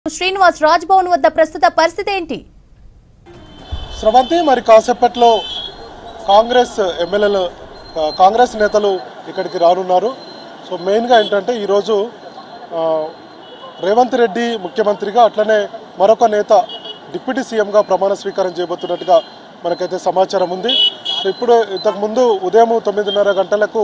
శ్రీనివాస్ రాజ్భవన్ వద్ద ప్రస్తుత పరిస్థితి ఏంటి స్రవంతి మరి కాసేపట్లో కాంగ్రెస్ ఎమ్మెల్యేలు ఆ, కాంగ్రెస్ నేతలు ఇక్కడికి రానున్నారు సో మెయిన్గా ఏంటంటే ఈరోజు ఆ, రేవంత్ రెడ్డి ముఖ్యమంత్రిగా అట్లనే మరొక నేత డిప్యూటీ సీఎంగా ప్రమాణ స్వీకారం చేయబోతున్నట్టుగా మనకైతే సమాచారం ఉంది సో ఇప్పుడు ఇంతకుముందు ఉదయం తొమ్మిదిన్నర గంటలకు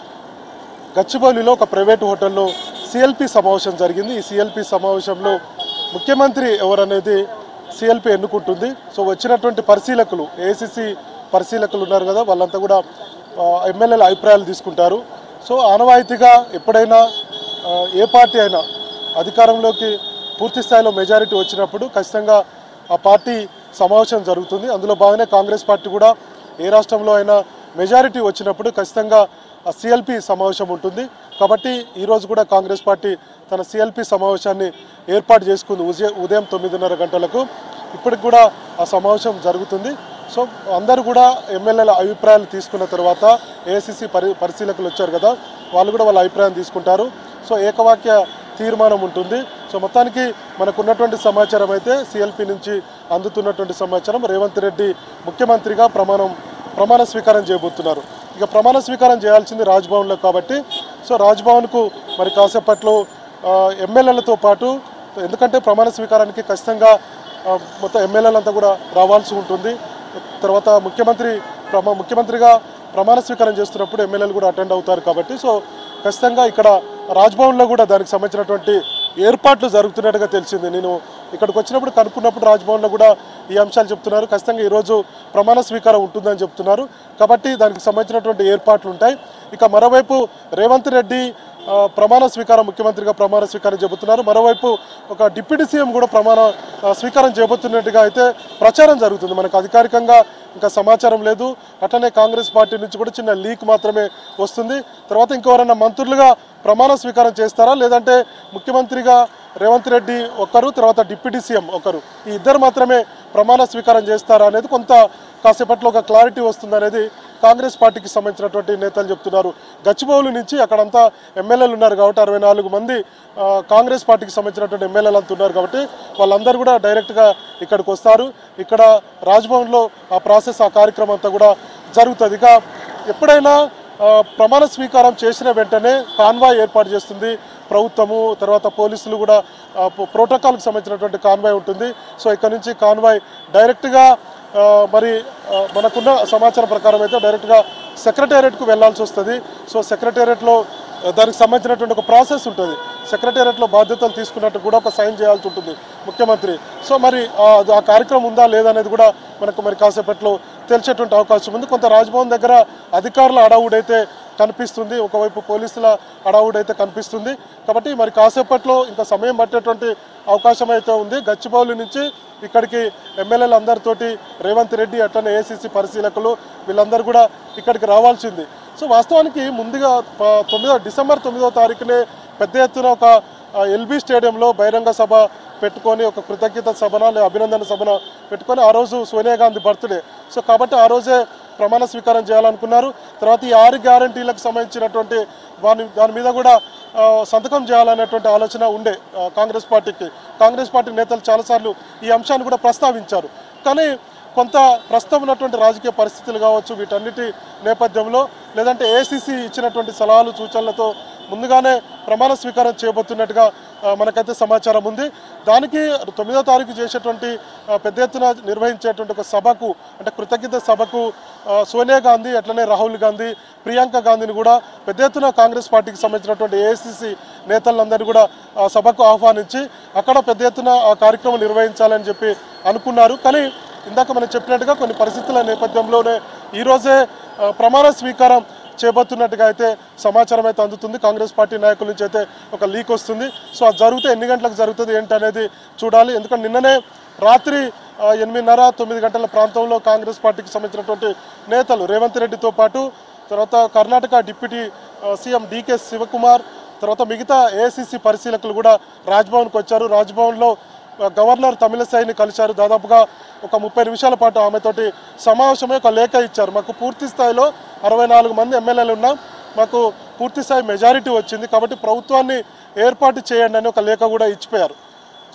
గచ్చిబౌలిలో ఒక ప్రైవేట్ హోటల్లో సిఎల్పి సమావేశం జరిగింది ఈ సిఎల్పి సమావేశంలో ముఖ్యమంత్రి ఎవరనేది సిఎల్పి ఎన్నుకుంటుంది సో వచ్చినటువంటి పరిశీలకులు ఏసీసీ పరిశీలకులు ఉన్నారు కదా వాళ్ళంతా కూడా ఆ, ఎమ్మెల్యేల అభిప్రాయాలు తీసుకుంటారు సో ఆనవాయితీగా ఎప్పుడైనా ఆ, ఏ పార్టీ అయినా అధికారంలోకి పూర్తి స్థాయిలో మెజారిటీ వచ్చినప్పుడు ఖచ్చితంగా ఆ పార్టీ సమావేశం జరుగుతుంది అందులో భాగంగానే కాంగ్రెస్ పార్టీ కూడా ఏ రాష్ట్రంలో అయినా మెజారిటీ వచ్చినప్పుడు ఖచ్చితంగా ఆ సిఎల్పి సమావేశం ఉంటుంది కాబట్టి ఈరోజు కూడా కాంగ్రెస్ పార్టీ తన సిఎల్పి సమావేశాన్ని ఏర్పాటు చేసుకుంది ఉదయం ఉదయం తొమ్మిదిన్నర గంటలకు ఇప్పటికి కూడా ఆ సమావేశం జరుగుతుంది సో అందరూ కూడా ఎమ్మెల్యేల అభిప్రాయాలు తీసుకున్న తర్వాత ఏఐసిసి పరి పరిశీలకులు వచ్చారు కదా వాళ్ళు కూడా వాళ్ళ అభిప్రాయం తీసుకుంటారు సో ఏకవాక్య తీర్మానం ఉంటుంది సో మొత్తానికి మనకు ఉన్నటువంటి సమాచారం అయితే సిఎల్పి నుంచి అందుతున్నటువంటి సమాచారం రేవంత్ రెడ్డి ముఖ్యమంత్రిగా ప్రమాణం ప్రమాణ స్వీకారం చేయబోతున్నారు ఇక ప్రమాణ స్వీకారం చేయాల్సింది రాజ్భవన్లో కాబట్టి సో రాజ్భవన్కు మరి కాసేపట్లో ఆ, ఎమ్మెల్యేలతో పాటు ఎందుకంటే ప్రమాణ స్వీకారానికి ఖచ్చితంగా ఆ, మొత్తం ఎమ్మెల్యేలంతా కూడా రావాల్సి ఉంటుంది తర్వాత ముఖ్యమంత్రి ప్రమా ముఖ్యమంత్రిగా ప్రమాణ స్వీకారం చేస్తున్నప్పుడు ఎమ్మెల్యేలు కూడా అటెండ్ అవుతారు కాబట్టి సో ఖచ్చితంగా ఇక్కడ రాజ్భవన్లో కూడా దానికి సంబంధించినటువంటి ఏర్పాట్లు జరుగుతున్నట్టుగా తెలిసింది నేను ఇక్కడికి వచ్చినప్పుడు కనుక్కున్నప్పుడు రాజ్భవన్లో కూడా ఈ అంశాలు చెప్తున్నారు ఖచ్చితంగా ఈరోజు ప్రమాణ స్వీకారం ఉంటుందని చెప్తున్నారు కాబట్టి దానికి సంబంధించినటువంటి ఏర్పాట్లు ఉంటాయి ఇక మరోవైపు రేవంత్ రెడ్డి ఆ, ప్రమాణ స్వీకారం ముఖ్యమంత్రిగా ప్రమాణ స్వీకారం చెబుతున్నారు మరోవైపు ఒక డిప్యూటీ సీఎం కూడా ప్రమాణ ఆ, స్వీకారం చేయబోతున్నట్టుగా అయితే ప్రచారం జరుగుతుంది మనకు అధికారికంగా ఇంకా సమాచారం లేదు అట్లనే కాంగ్రెస్ పార్టీ నుంచి కూడా చిన్న లీక్ మాత్రమే వస్తుంది తర్వాత ఇంకెవరైనా మంత్రులుగా ప్రమాణ స్వీకారం చేస్తారా లేదంటే ముఖ్యమంత్రిగా రేవంత్ రెడ్డి ఒకరు తర్వాత డిప్యూటీ సీఎం ఒకరు ఈ ఇద్దరు మాత్రమే ప్రమాణ స్వీకారం చేస్తారా అనేది కొంత కాసేపట్లో ఒక క్లారిటీ వస్తుంది అనేది కాంగ్రెస్ పార్టీకి సంబంధించినటువంటి నేతలు చెప్తున్నారు గచ్చిబౌలి నుంచి అక్కడంతా ఎమ్మెల్యేలు ఉన్నారు కాబట్టి అరవై నాలుగు మంది ఆ, కాంగ్రెస్ పార్టీకి సంబంధించినటువంటి ఎమ్మెల్యేలు అంతా ఉన్నారు కాబట్టి వాళ్ళందరూ కూడా డైరెక్ట్గా ఇక్కడికి వస్తారు ఇక్కడ రాజ్భవన్లో ఆ ప్రాసెస్ ఆ కార్యక్రమం అంతా కూడా జరుగుతుంది ఇక ఎప్పుడైనా ఆ, ప్రమాణ స్వీకారం చేసిన వెంటనే కాన్వాయ్ ఏర్పాటు చేస్తుంది ప్రభుత్వము తర్వాత పోలీసులు కూడా ఆ, ప్రో- ప్రోటోకాల్కి సంబంధించినటువంటి కాన్వాయ్ ఉంటుంది సో ఇక్కడ నుంచి కాన్వాయ్ డైరెక్ట్గా ఆ, మరి ఆ, మనకున్న సమాచారం ప్రకారం అయితే డైరెక్ట్గా సెక్రటేరియట్కు వెళ్ళాల్సి వస్తుంది సో సెక్రటేరియట్లో ఆ, దానికి సంబంధించినటువంటి ఒక ప్రాసెస్ ఉంటుంది సెక్రటేరియట్లో బాధ్యతలు తీసుకున్నట్టు కూడా ఒక సైన్ చేయాల్సి ఉంటుంది ముఖ్యమంత్రి సో మరి ఆ, అది ఆ కార్యక్రమం ఉందా లేదా అనేది కూడా మనకు మరి కాసేపట్లో తెలిసేటువంటి అవకాశం ఉంది కొంత రాజ్భవన్ దగ్గర అధికారుల అడావుడైతే కనిపిస్తుంది ఒకవైపు పోలీసుల అడావుడైతే కనిపిస్తుంది కాబట్టి మరి కాసేపట్లో ఇంకా సమయం పట్టేటువంటి అవకాశం అయితే ఉంది గచ్చిబౌలి నుంచి ఇక్కడికి ఎమ్మెల్యేలు అందరితోటి రేవంత్ రెడ్డి అట్లనే ఏసీసీ పరిశీలకులు వీళ్ళందరూ కూడా ఇక్కడికి రావాల్సింది సో వాస్తవానికి ముందుగా ప- తొమ్మిదో డిసెంబర్ తొమ్మిదో తారీఖునే పెద్ద ఎత్తున ఒక ఎల్బీ స్టేడియంలో బహిరంగ సభ పెట్టుకొని ఒక కృతజ్ఞత సభన లేదా అభినందన సభన పెట్టుకొని ఆ రోజు సోనియా గాంధీ బర్త్డే సో కాబట్టి ఆ రోజే ప్రమాణ స్వీకారం చేయాలనుకున్నారు తర్వాత ఈ ఆరు గ్యారంటీలకు సంబంధించినటువంటి దాని దాని మీద కూడా ఆ, సంతకం చేయాలనేటువంటి ఆలోచన ఉండే ఆ, కాంగ్రెస్ పార్టీకి కాంగ్రెస్ పార్టీ నేతలు చాలాసార్లు ఈ అంశాన్ని కూడా ప్రస్తావించారు కానీ కొంత ప్రస్తుతం ఉన్నటువంటి రాజకీయ పరిస్థితులు కావచ్చు వీటన్నిటి నేపథ్యంలో లేదంటే ఏసీసీ ఇచ్చినటువంటి సలహాలు సూచనలతో ముందుగానే ప్రమాణ స్వీకారం చేయబోతున్నట్టుగా ఆ, మనకైతే సమాచారం ఉంది దానికి తొమ్మిదో తారీఖు చేసేటువంటి ఆ, పెద్ద ఎత్తున నిర్వహించేటువంటి ఒక సభకు అంటే కృతజ్ఞత సభకు ఆ, సోనియా గాంధీ అట్లనే రాహుల్ గాంధీ ప్రియాంక గాంధీని కూడా పెద్ద ఎత్తున కాంగ్రెస్ పార్టీకి సంబంధించినటువంటి ఏఐసిసి నేతలందరినీ కూడా ఆ సభకు ఆహ్వానించి అక్కడ పెద్ద ఎత్తున ఆ కార్యక్రమం నిర్వహించాలని చెప్పి అనుకున్నారు కానీ ఇందాక మనం చెప్పినట్టుగా కొన్ని పరిస్థితుల నేపథ్యంలోనే ఈరోజే ఆ, ప్రమాణ స్వీకారం చేయబోతున్నట్టుగా అయితే సమాచారం అయితే అందుతుంది కాంగ్రెస్ పార్టీ నాయకుల నుంచి అయితే ఒక లీక్ వస్తుంది సో అది జరిగితే ఎన్ని గంటలకు జరుగుతుంది ఏంటి అనేది చూడాలి ఎందుకంటే నిన్ననే రాత్రి ఆ, ఎనిమిదిన్నర తొమ్మిది గంటల ప్రాంతంలో కాంగ్రెస్ పార్టీకి సంబంధించినటువంటి నేతలు రేవంత్ రెడ్డితో పాటు తర్వాత కర్ణాటక డిప్యూటీ ఆ, సీఎం డీకే శివకుమార్ తర్వాత మిగతా ఏఐసిసి పరిశీలకులు కూడా రాజ్భవన్కి వచ్చారు రాజ్భవన్లో ఆ, గవర్నర్ తమిళసైని కలిశారు దాదాపుగా ఒక ముప్పై నిమిషాల పాటు ఆమెతోటి సమావేశమై ఒక లేఖ ఇచ్చారు మాకు పూర్తి స్థాయిలో అరవై నాలుగు మంది ఎమ్మెల్యేలు ఉన్నాం మాకు పూర్తి స్థాయి మెజారిటీ వచ్చింది కాబట్టి ప్రభుత్వాన్ని ఏర్పాటు చేయండి అని ఒక లేఖ కూడా ఇచ్చిపోయారు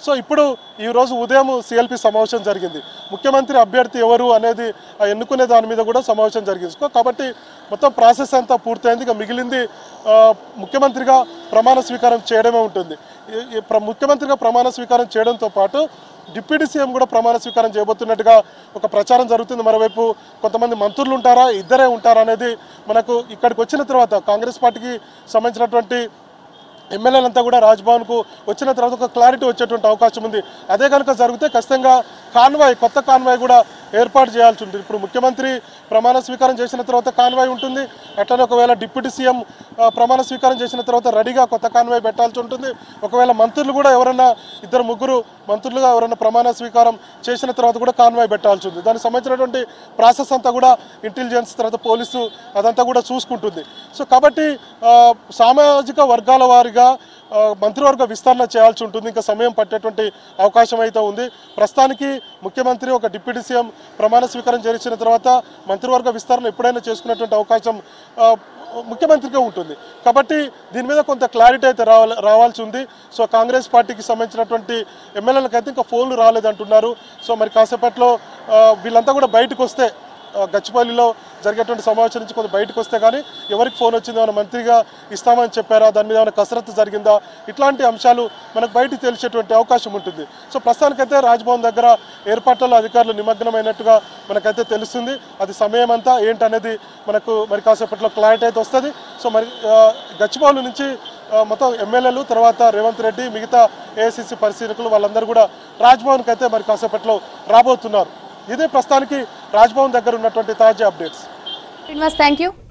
సో ఇప్పుడు ఈ రోజు ఉదయం సిఎల్పి సమావేశం జరిగింది ముఖ్యమంత్రి అభ్యర్థి ఎవరు అనేది ఆ ఎన్నుకునే దాని మీద కూడా సమావేశం జరిగింది సో కాబట్టి మొత్తం ప్రాసెస్ అంతా పూర్తయింది ఇక మిగిలింది ఆ, ముఖ్యమంత్రిగా ప్రమాణ స్వీకారం చేయడమే ఉంటుంది ఈ- ఈ ప్ర- ముఖ్యమంత్రిగా ప్రమాణ స్వీకారం చేయడంతో పాటు డిప్యూటీ సీఎం కూడా ప్రమాణ స్వీకారం చేయబోతున్నట్టుగా ఒక ప్రచారం జరుగుతుంది మరోవైపు కొంతమంది మంత్రులు ఉంటారా ఇద్దరే ఉంటారా అనేది మనకు ఇక్కడికి వచ్చిన తర్వాత కాంగ్రెస్ పార్టీకి సంబంధించినటువంటి ఎమ్మెల్యేలంతా కూడా రాజ్భవన్కు వచ్చిన తర్వాత ఒక క్లారిటీ వచ్చేటువంటి అవకాశం ఉంది అదే కనుక జరిగితే ఖచ్చితంగా కాన్వాయ్ కొత్త కాన్వాయ్ కూడా ఏర్పాటు చేయాల్సి ఉంటుంది ఇప్పుడు ముఖ్యమంత్రి ప్రమాణ స్వీకారం చేసిన తర్వాత కాన్వాయ్ ఉంటుంది అట్లనే ఒకవేళ డిప్యూటీ సీఎం ఆ, ప్రమాణ స్వీకారం చేసిన తర్వాత రెడీగా కొత్త కాన్వాయ్ పెట్టాల్సి ఉంటుంది ఒకవేళ మంత్రులు కూడా ఎవరైనా ఇద్దరు ముగ్గురు మంత్రులుగా ఎవరైనా ప్రమాణ స్వీకారం చేసిన తర్వాత కూడా కాన్వాయ్ పెట్టాల్సి ఉంది దానికి సంబంధించినటువంటి ప్రాసెస్ అంతా కూడా ఇంటెలిజెన్స్ తర్వాత పోలీసు అదంతా కూడా చూసుకుంటుంది సో కాబట్టి ఆ, సామాజిక వర్గాల వారిగా ఆ, మంత్రివర్గ విస్తరణ చేయాల్సి ఉంటుంది ఇంకా సమయం పట్టేటువంటి అవకాశం అయితే ఉంది ప్రస్తుతానికి ముఖ్యమంత్రి ఒక డిప్యూటీ సీఎం ప్రమాణ స్వీకారం చేసిన తర్వాత మంత్రివర్గ విస్తరణ ఎప్పుడైనా చేసుకునేటువంటి అవకాశం ఆ, ముఖ్యమంత్రికే ఉంటుంది కాబట్టి దీని మీద కొంత క్లారిటీ అయితే రావాలి రావాల్సి ఉంది సో కాంగ్రెస్ పార్టీకి సంబంధించినటువంటి ఎమ్మెల్యేలకు అయితే ఇంకా ఫోన్లు రాలేదంటున్నారు సో మరి కాసేపట్లో ఆ, వీళ్ళంతా కూడా బయటకు వస్తే ఆ, గచ్చిపల్లిలో జరిగేటువంటి సమావేశం నుంచి కొంత బయటకు వస్తే కానీ ఎవరికి ఫోన్ వచ్చిందో ఏమైనా మంత్రిగా ఇస్తామని చెప్పారా దాని మీద ఏమైనా కసరత్తు జరిగిందా ఇట్లాంటి అంశాలు మనకు బయటకు తెలిసేటువంటి అవకాశం ఉంటుంది సో ప్రస్తుతానికైతే రాజ్భవన్ దగ్గర ఏర్పాట్లలో అధికారులు నిమగ్నమైనట్టుగా మనకైతే తెలుస్తుంది అది సమయం అంతా ఏంటనేది మనకు మరి కాసేపట్లో క్లారిటీ అయితే వస్తుంది సో మరి ఆ, గచ్చిబౌలి నుంచి ఆ, మొత్తం ఎమ్మెల్యేలు తర్వాత రేవంత్ రెడ్డి మిగతా ఏఐసిసి పరిశీలకులు వాళ్ళందరూ కూడా రాజ్భవన్కి అయితే మరి కాసేపట్లో రాబోతున్నారు ఇదే ప్రస్తుతానికి రాజ్భవన్ దగ్గర ఉన్నటువంటి తాజా అప్డేట్స్ శ్రీనివాస్ థ్యాంక్ యూ